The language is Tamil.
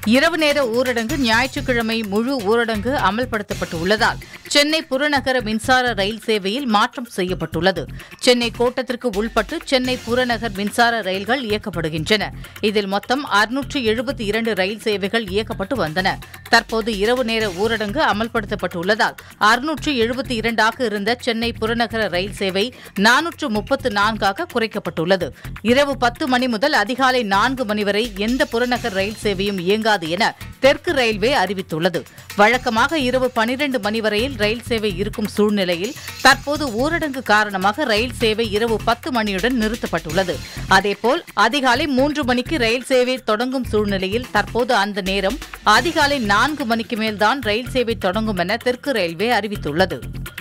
இரவு நேர ஊரடங்கு ஞாயிற்றுக்கிழமை முழு ஊரடங்கு அமல்படுத்தப்பட்டு உள்ளதால் சென்னை புறநகர மின்சார ரயில் சேவையில் மாற்றம் செய்யப்பட்டுள்ளது சென்னை கோட்டத்திற்கு உள்பட்டு சென்னை புறநகர் மின்சார ரயில்கள் இயக்கப்படுகின்றன இதில் மொத்தம் அறுநூற்று எழுபத்தி இரண்டு ரயில் சேவைகள் இயக்கப்பட்டு வந்தன தற்போது இரவு நேர ஊரடங்கு அமல்படுத்தப்பட்டுள்ளதால் அறுநூற்று எழுபத்தி இரண்டாக இருந்த சென்னை புறநகர ரயில் சேவை நானூற்று முப்பத்து நான்காக குறைக்கப்பட்டுள்ளது இரவு பத்து மணி முதல் அதிகாலை நான்கு மணி வரை எந்த புறநகர் ரயில் சேவையும் இயங்காது என தெற்கு ரயில்வே அறிவித்துள்ளது வழக்கமாக இரவு பனிரெண்டு மணி வரையில் ரயில் சேவை இருக்கும் சூழ்நிலையில் தற்போது ஊரடங்கு காரணமாக ரயில் சேவை இரவு பத்து மணியுடன் நிறுத்தப்பட்டுள்ளது அதேபோல் அதிகாலை மூன்று மணிக்கு ரயில் சேவை தொடங்கும் சூழ்நிலையில் தற்போது அந்த நேரம் அதிகாலை நான்கு மணிக்கு மேல்தான் ரயில் சேவை தொடங்கும் என தெற்கு ரயில்வே அறிவித்துள்ளது